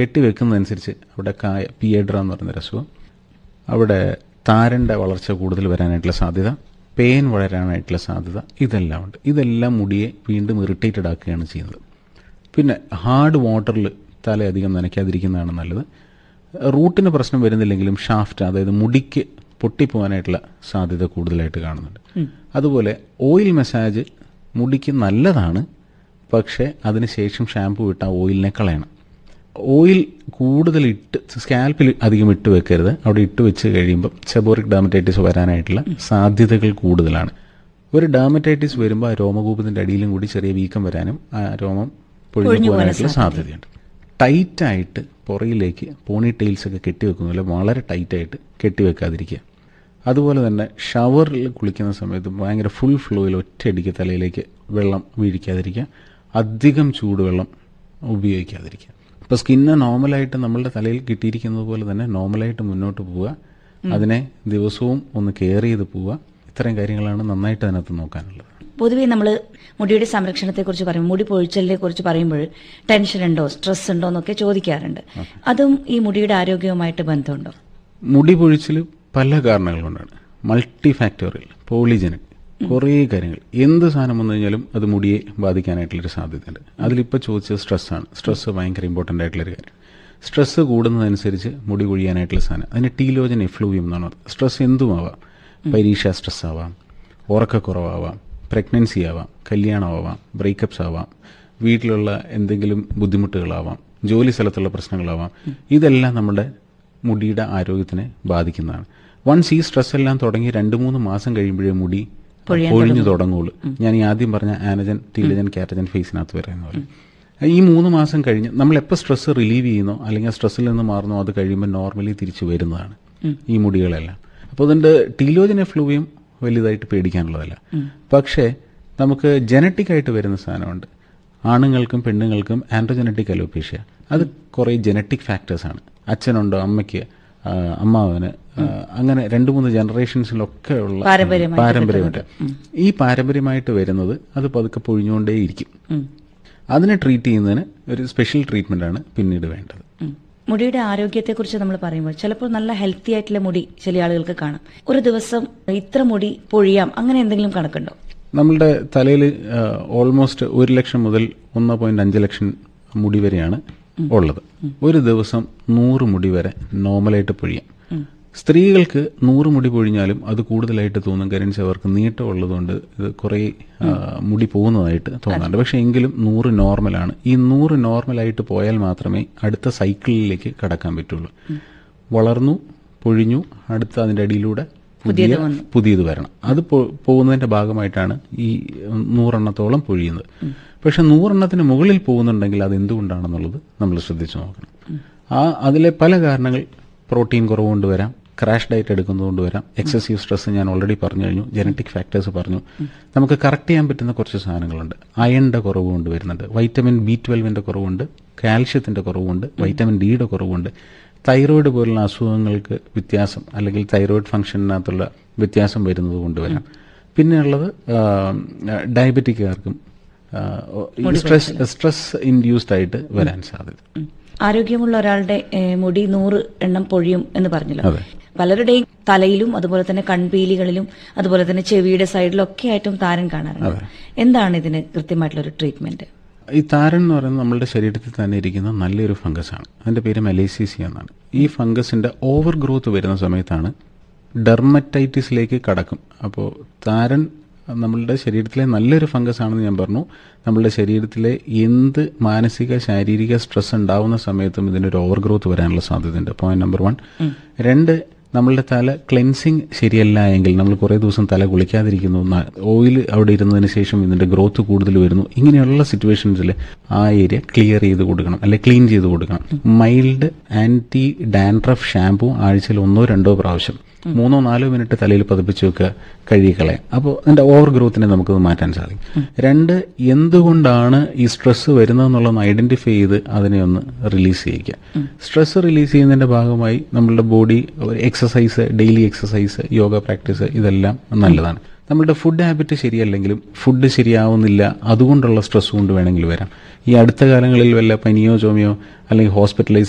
കെട്ടിവെക്കുന്നതനുസരിച്ച് അവിടെ കായ പിയേഡ്ര എന്ന് പറയുന്ന അസുഖം അവിടെ താരൻ്റെ വളർച്ച കൂടുതൽ വരാനായിട്ടുള്ള സാധ്യത പെയിൻ വളരാനായിട്ടുള്ള സാധ്യത ഇതെല്ലാം ഉണ്ട് ഇതെല്ലാം മുടിയെ വീണ്ടും ഇറിറ്റേറ്റഡ് ആക്കുകയാണ് ചെയ്യുന്നത് പിന്നെ ഹാർഡ് വാട്ടറിൽ തല അധികം നനയ്ക്കാതിരിക്കുന്നതാണ് നല്ലത് റൂട്ടിന് പ്രശ്നം വരുന്നില്ലെങ്കിലും ഷാഫ്റ്റ് അതായത് മുടിക്ക് പൊട്ടിപ്പോകാനായിട്ടുള്ള സാധ്യത കൂടുതലായിട്ട് കാണുന്നുണ്ട് അതുപോലെ ഓയിൽ മസാജ് മുടിക്ക് നല്ലതാണ് പക്ഷേ അതിനുശേഷം ഷാമ്പു ഇട്ട ആ ഓയിലിനെ കളയണം ഓയിൽ കൂടുതൽ ഇട്ട് സ്കാൽപ്പിൽ അധികം ഇട്ട് വെക്കരുത് അവിടെ ഇട്ട് വെച്ച് കഴിയുമ്പോൾ സെബോറിക് ഡാമറ്റൈറ്റിസ് വരാനായിട്ടുള്ള സാധ്യതകൾ കൂടുതലാണ് ഒരു ഡാമറ്റൈറ്റിസ് വരുമ്പോൾ ആ രോമകൂപത്തിന്റെ അടിയിലും കൂടി ചെറിയ വീക്കം വരാനും ആ രോമം പൊഴിഞ്ഞു പോകാനായിട്ടുള്ള സാധ്യതയുണ്ട് ടൈറ്റായിട്ട് പുറയിലേക്ക് പോണി ടൈൽസ് ഒക്കെ കെട്ടിവെക്കുന്ന വളരെ ടൈറ്റായിട്ട് കെട്ടിവെക്കാതിരിക്കുക അതുപോലെ തന്നെ ഷവറിൽ കുളിക്കുന്ന സമയത്ത് ഭയങ്കര ഫുൾ ഫ്ലോയിൽ ഒറ്റയടിക്ക് തലയിലേക്ക് വെള്ളം വീഴിക്കാതിരിക്കുക അധികം ചൂടുവെള്ളം ഉപയോഗിക്കാതിരിക്കുക ഇപ്പോൾ സ്കിന്ന് നോർമലായിട്ട് നമ്മളുടെ തലയിൽ കിട്ടിയിരിക്കുന്നത് പോലെ തന്നെ നോർമലായിട്ട് മുന്നോട്ട് പോവുക അതിനെ ദിവസവും ഒന്ന് കെയർ ചെയ്ത് പോവുക ഇത്തരം കാര്യങ്ങളാണ് നന്നായിട്ട് അതിനകത്ത് നോക്കാനുള്ളത് പൊതുവേ നമ്മൾ മുടിയുടെ സംരക്ഷണത്തെക്കുറിച്ച് പറയും മുടി പൊഴിച്ചലിനെ കുറിച്ച് പറയുമ്പോൾ ടെൻഷൻ ഉണ്ടോ സ്ട്രെസ് ഉണ്ടോ എന്നൊക്കെ ചോദിക്കാറുണ്ട് അതും ഈ മുടിയുടെ ആരോഗ്യവുമായിട്ട് ബന്ധമുണ്ടോ മുടി പൊഴിച്ചിൽ പല കാരണങ്ങൾ കൊണ്ടാണ് മൾട്ടി ഫാക്ടോറിയൽ പോളിജനിക് കുറേ കാര്യങ്ങൾ എന്ത് സാധനം വന്നു കഴിഞ്ഞാലും അത് മുടിയെ ബാധിക്കാനായിട്ടുള്ളൊരു സാധ്യതയുണ്ട് അതിലിപ്പോൾ ചോദിച്ചത് സ്ട്രെസ്സാണ് സ്ട്രെസ്സ് ഭയങ്കര ഇമ്പോർട്ടൻ്റ് ആയിട്ടുള്ളൊരു കാര്യം സ്ട്രെസ്സ് കൂടുന്നതനുസരിച്ച് മുടി കൊഴിയാനായിട്ടുള്ള സാധനം അതിന് ടീലോജൻ എഫ്ലൂവിയം എന്നാണ് പറയുന്നത് സ്ട്രെസ് എന്തുമാവാം പരീക്ഷ സ്ട്രെസ് ആവാം ഉറക്കക്കുറവാവാം പ്രഗ്നൻസി ആവാം കല്യാണമാവാം ബ്രേക്കപ്സ് ആവാം വീട്ടിലുള്ള എന്തെങ്കിലും ബുദ്ധിമുട്ടുകളാവാം ജോലി സ്ഥലത്തുള്ള പ്രശ്നങ്ങളാവാം ഇതെല്ലാം നമ്മുടെ മുടിയുടെ ആരോഗ്യത്തിനെ ബാധിക്കുന്നതാണ് വൺസ് ഈ സ്ട്രെസ് എല്ലാം തുടങ്ങി രണ്ട് മൂന്ന് മാസം കഴിയുമ്പോഴേ മുടി പൊഴിഞ്ഞു തുടങ്ങുള്ളൂ ഞാൻ ഈ ആദ്യം പറഞ്ഞ ആനജൻ ടീലജൻ കാറ്റജൻ ഫേസിനകത്ത് പറയുന്ന പോലെ ഈ മൂന്ന് മാസം കഴിഞ്ഞ് നമ്മൾ എപ്പോൾ സ്ട്രെസ് റിലീവ് ചെയ്യുന്നോ അല്ലെങ്കിൽ സ്ട്രെസ്സിൽ നിന്ന് മാറുന്നോ അത് കഴിയുമ്പോൾ നോർമലി തിരിച്ചു വരുന്നതാണ് ഈ മുടികളെല്ലാം അപ്പോൾ അതിൻ്റെ ടീലോജൻ എഫ്ലൂവിയം വലുതായിട്ട് പേടിക്കാനുള്ളതല്ല പക്ഷേ നമുക്ക് ജനറ്റിക് ആയിട്ട് വരുന്ന സാധനമുണ്ട് ആണുങ്ങൾക്കും പെണ്ണുങ്ങൾക്കും ആൻഡ്രോജനറ്റിക് അലോപേഷ്യ അത് കുറേ ജനറ്റിക് ഫാക്ടേഴ്സാണ് അച്ഛനുണ്ടോ അമ്മയ്ക്ക് ആ, അമ്മാവന് ആ, അങ്ങനെ രണ്ട് മൂന്ന് ജനറേഷൻസിലൊക്കെ ഉള്ള പാരമ്പര്യമായിട്ട് പാരമ്പര്യമായിട്ട് ഈ പാരമ്പര്യമായിട്ട് വരുന്നത് അത് പതുക്കെ പൊഴിഞ്ഞുകൊണ്ടേയിരിക്കും ഉം. അതിനെ ട്രീറ്റ് ചെയ്യുന്നതിന് ഒരു സ്പെഷ്യൽ ട്രീറ്റ്മെന്റ് ആണ് പിന്നീട് വേണ്ടത് ഉം. മുടിയുടെ ആരോഗ്യത്തെക്കുറിച്ച് നമ്മൾ പറയുമ്പോൾ ചിലപ്പോൾ നല്ല ഹെൽത്തി ആയിട്ടുള്ള മുടി ചില ആളുകൾക്ക് കാണാം ഒരു ദിവസം ഇത്ര മുടി പൊഴിയാം അങ്ങനെ എന്തെങ്കിലും കണക്കുണ്ടോ നമ്മളുടെ തലയിൽ ഓൾമോസ്റ്റ് ഒരു ലക്ഷം മുതൽ ഒന്ന് പോയിന്റ് അഞ്ച് ലക്ഷം മുടി വരെയാണ് ഉള്ളത് ഒരു ദിവസം നൂറ് മുടി വരെ നോർമലായിട്ട് പൊഴിയാം സ്ത്രീകൾക്ക് നൂറ് മുടി പൊഴിഞ്ഞാലും അത് കൂടുതലായിട്ട് തോന്നും കാര്യം വെച്ചാൽ അവർക്ക് നീട്ടം ഉള്ളതുകൊണ്ട് ഇത് കുറേ ആ, മുടി പോകുന്നതായിട്ട് തോന്നാറുണ്ട് പക്ഷെ എങ്കിലും നൂറ് നോർമലാണ് ഈ നൂറ് നോർമലായിട്ട് പോയാൽ മാത്രമേ അടുത്ത സൈക്കിളിലേക്ക് കടക്കാൻ പറ്റുള്ളൂ വളർന്നു പൊഴിഞ്ഞു അടുത്ത അതിന്റെ അടിയിലൂടെ പുതിയ പുതിയത് വരണം അത് പോ- പോകുന്നതിന്റെ ഭാഗമായിട്ടാണ് ഈ നൂറെണ്ണത്തോളം പൊഴിയുന്നത് പക്ഷെ നൂറെണ്ണത്തിന് മുകളിൽ പോകുന്നുണ്ടെങ്കിൽ അത് എന്തുകൊണ്ടാണെന്നുള്ളത് നമ്മൾ ശ്രദ്ധിച്ചു നോക്കണം ആ അതിലെ പല കാരണങ്ങൾ പ്രോട്ടീൻ കുറവുകൊണ്ട് വരാം ക്രാഷ് ഡയറ്റ് എടുക്കുന്നതുകൊണ്ട് വരാം എക്സസീവ് സ്ട്രെസ് ഞാൻ ഓൾറെഡി പറഞ്ഞു കഴിഞ്ഞു ജനറ്റിക് ഫാക്ടേഴ്സ് പറഞ്ഞു നമുക്ക് കറക്റ്റ് ചെയ്യാൻ പറ്റുന്ന കുറച്ച് സാധനങ്ങളുണ്ട് അയണിന്റെ കുറവ് കൊണ്ട് വരുന്നുണ്ട് വൈറ്റമിൻ ബി ട്വൽവിന്റെ കുറവുണ്ട് കാൽഷ്യത്തിന്റെ കുറവുണ്ട് വൈറ്റമിൻ ഡിയുടെ കുറവുണ്ട് തൈറോയിഡ് പോലുള്ള അസുഖങ്ങൾക്ക് വ്യത്യാസം അല്ലെങ്കിൽ തൈറോയിഡ് ഫംഗ്ഷനകത്തുള്ള വ്യത്യാസം വരുന്നത് കൊണ്ടുവരാം പിന്നെയുള്ളത് ഡയബറ്റിക്കാർക്കും സ്ട്രെസ് സ്ട്രെസ് ഇൻഡ്യൂസ്ഡ് ആയിട്ട് വരാൻ സാധ്യത ഉം. ആരോഗ്യമുള്ള ഒരാളുടെ ഏ, മുടി നൂറ് എണ്ണം പൊഴിയും എന്ന് പറഞ്ഞല്ലോ അതെ. പലരുടെയും തലയിലും അതുപോലെ തന്നെ കൺപീലികളിലും അതുപോലെ തന്നെ ചെവിയുടെ സൈഡിലും ഒക്കെ ആയിട്ടും താരൻ കാണാറുണ്ട് എന്താണ് ഇതിന് കൃത്യമായിട്ടുള്ള ഒരു ട്രീറ്റ്മെന്റ് ഈ താരൻ എന്ന് പറയുന്നത് നമ്മളുടെ ശരീരത്തിൽ തന്നെ ഇരിക്കുന്ന നല്ലൊരു ഫംഗസാണ് അതിന്റെ പേര് മെലേസീസിയ എന്നാണ് ഈ ഫംഗസിന്റെ ഓവർ ഗ്രോത്ത് വരുന്ന സമയത്താണ് ഡെർമറ്റൈറ്റിസിലേക്ക് കടക്കും അപ്പോൾ താരൻ നമ്മളുടെ ശരീരത്തിലെ നല്ലൊരു ഫംഗസ് ആണെന്ന് ഞാൻ പറഞ്ഞു നമ്മളുടെ ശരീരത്തിലെ എന്ത് മാനസിക ശാരീരിക സ്ട്രെസ് ഉണ്ടാവുന്ന സമയത്തും ഇതിന്റെ ഒരു ഓവർ ഗ്രോത്ത് വരാനുള്ള സാധ്യതയുണ്ട് പോയിന്റ് നമ്പർ വൺ രണ്ട് നമ്മളുടെ തല ക്ലെൻസിങ് ശരിയല്ല എങ്കിൽ നമ്മൾ കുറേ ദിവസം തല കുളിക്കാതിരിക്കുന്നു ഓയിൽ അവിടെ ഇരുന്നതിന് ശേഷം ഇതിന്റെ ഗ്രോത്ത് കൂടുതൽ വരുന്നു ഇങ്ങനെയുള്ള സിറ്റുവേഷൻസിൽ ആ ഏരിയ ക്ലിയർ ചെയ്ത് കൊടുക്കണം അല്ലെ ക്ലീൻ ചെയ്ത് കൊടുക്കണം മൈൽഡ് ആന്റി ഡാൻഡ്രഫ് ഷാമ്പു ആഴ്ചയിൽ ഒന്നോ രണ്ടോ പ്രാവശ്യം മൂന്നോ നാലോ മിനിറ്റ് തലയിൽ പതിപ്പിച്ച് വെക്കുക കഴുകിക്കളയാം അപ്പോൾ അതിന്റെ ഓവർ ഗ്രോത്തിനെ നമുക്കത് മാറ്റാൻ സാധിക്കും രണ്ട് എന്തുകൊണ്ടാണ് ഈ സ്ട്രെസ് വരുന്നതെന്നുള്ളതൊന്ന് ഐഡന്റിഫൈ ചെയ്ത് അതിനെ ഒന്ന് റിലീസ് ചെയ്യിക്കുക സ്ട്രെസ് റിലീസ് ചെയ്യുന്നതിന്റെ ഭാഗമായി നമ്മളുടെ ബോഡി ഒരു exercise daily exercise yoga practice ഇതെല്ലാം നല്ലതാണ് നമ്മളുടെ ഫുഡ് ഹാബിറ്റ് ശരിയല്ലെങ്കിലും ഫുഡ് ശരിയാവുന്നില്ല അതുകൊണ്ടുള്ള സ്ട്രെസ് കൊണ്ട് വേണമെങ്കിൽ വരാം ഈ അടുത്ത കാലങ്ങളിൽ വല്ല പനിയോ ചുമയോ അല്ലെങ്കിൽ ഹോസ്പിറ്റലൈസ്